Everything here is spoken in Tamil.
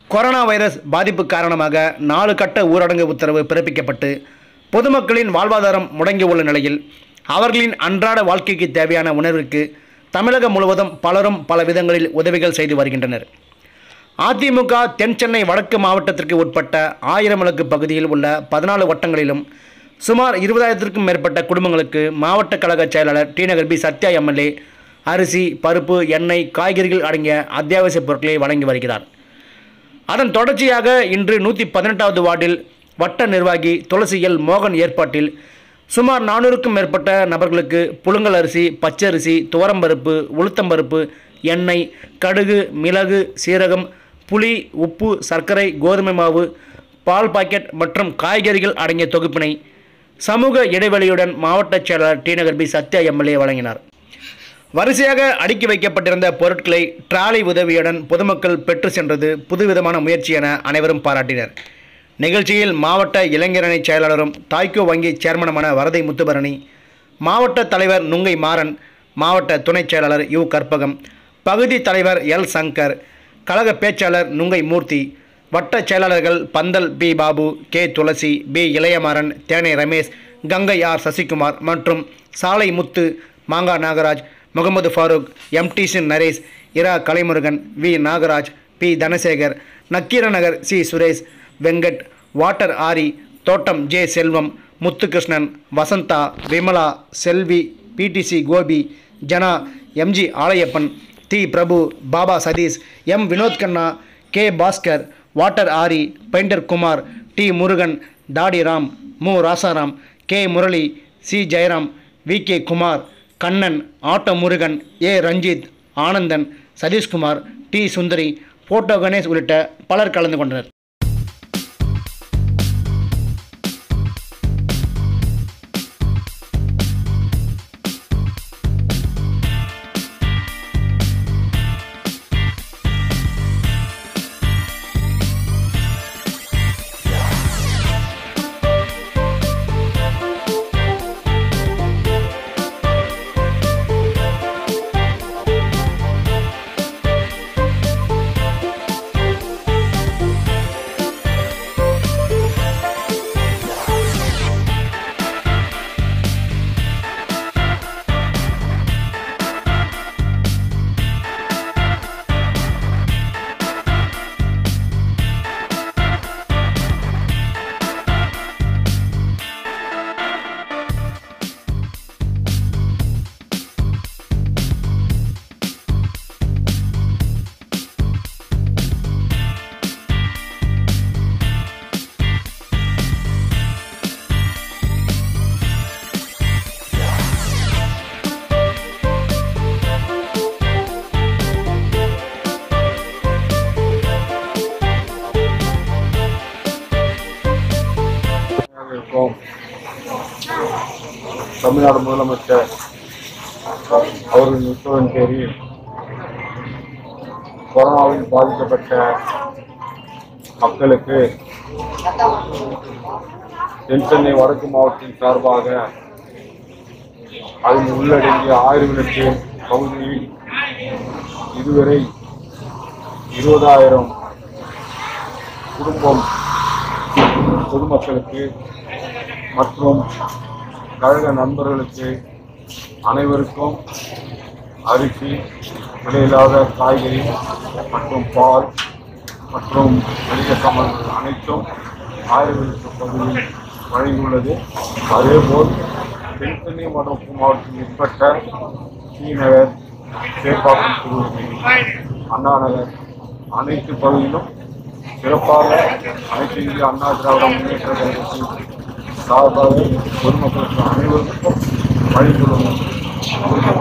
கொரோனா வைரஸ் பாதிப்பு காரணமாக நாலு கட்ட ஊரடங்கு உத்தரவு பிறப்பிக்கப்பட்டு பொதுமக்களின் வாழ்வாதாரம் முடங்கியுள்ள நிலையில் அவர்களின் அன்றாட வாழ்க்கைக்கு தேவையான உணர்விற்கு தமிழகம் முழுவதும் பலரும் பல விதங்களில் உதவிகள் செய்து வருகின்றனர் அதிமுக தென் சென்னை வடக்கு மாவட்டத்திற்கு உட்பட்ட ஆயிரம் விளக்கு பகுதியில் உள்ள பதினாலு வட்டங்களிலும் சுமார் இருபதாயிரத்திற்கும் மேற்பட்ட குடும்பங்களுக்கு மாவட்ட கழக செயலாளர் T Nagar P Sathya MLA அரிசி பருப்பு எண்ணெய் காய்கறிகள் அடங்கிய அத்தியாவசிய பொருட்களை வழங்கி வருகிறார் அதன் தொடர்ச்சியாக இன்று நூற்றி பதினெட்டாவது வார்டில் வட்ட நிர்வாகி துளசி எல் மோகன் ஏற்பாட்டில் சுமார் நானூறுக்கும் மேற்பட்ட நபர்களுக்கு புழுங்கல் அரிசி பச்சரிசி துவரம்பருப்பு உளுத்தம்பருப்பு எண்ணெய் கடுகு மிளகு சீரகம் புளி உப்பு சர்க்கரை கோதுமை மாவு பால் பாக்கெட் மற்றும் காய்கறிகள் அடங்கிய தொகுப்பினை சமூக இடைவெளியுடன் மாவட்ட செயலாளர் T Nagar P Sathya MLA வழங்கினார் வரிசையாக அடுக்கி வைக்கப்பட்டிருந்த பொருட்களை டிராலி உதவியுடன் பொதுமக்கள் பெற்று சென்றது புதுவிதமான முயற்சி என அனைவரும் பாராட்டினர் நிகழ்ச்சியில் மாவட்ட இளைஞரணி செயலாளரும் தாய்கோ வங்கி சேர்மனுமான வரதை முத்துபரணி மாவட்ட தலைவர் நுங்கை மாறன் மாவட்ட துணைச் செயலாளர் யு கற்பகம் பகுதி தலைவர் எல் சங்கர் கழக பேச்சாளர் நுங்கை மூர்த்தி வட்ட செயலாளர்கள் பந்தல் P Babu K Thulasi P Ilayamaran Thenai Ramesh Gangai R Sasikumar மற்றும் சாலை முத்து மாங்கா Nagaraj Mohammed Farooq MTC Naresh Ira Kalaimurugan V Nagaraj P Dhanasekar Nakkeeranagar C Suresh Venkat water Ari தோட்டம் J Selvam Muthukrishnan Vasantha Vimala Selvi PTC Gopi Jana MG Alayappan தி Prabhu Baba Sathish M Vinoth Kanna K Baskar water Ari painter Kumar T Murugan தாடி ராம் மு Rasaram K Murali C Jayaram V K Kumar Kannan auto Murugan A Ranjith Anandan Sathishkumar T Sundari photo Ganesh உள்ளிட்ட பலர் கலந்து கொண்டனர் இருக்கோம் தமிழ்நாடு முதலமைச்சர் அவர்களின் உத்தரவின் பேரில் கொரோனாவில் பாதிக்கப்பட்ட மக்களுக்கு தென் சென்னை வடக்கு மாவட்டத்தின் சார்பாக அதில் உள்ளடங்கிய ஆயிரவிளக்கு பகுதியில் இதுவரை இருபதாயிரம் குடும்பம் பொதுமக்களுக்கு மற்றும் கழக நண்பர்களுக்கு அனைவருக்கும் அரிசி விலையில்லாத காய்கறி மற்றும் பால் மற்றும் மளிகை சாமான்கள் அனைத்தும் ஆயுர்வேத பகுதியில் வழங்கியுள்ளது அதேபோல் தென்சென்னை மற்றும் மாவட்டத்தில் உட்பட்ட டி நகர் சேப்பாக்கம் திருவள்ளி அண்ணா நகர் அனைத்து பகுதியிலும் சிறப்பாக அனைத்து இந்திய அண்ணா திராவிட முன்னேற்ற கழகத்தின் சார்பாக பொதுமக்களுக்கு அனைவருக்கும் வழங்கியுள்ளோம்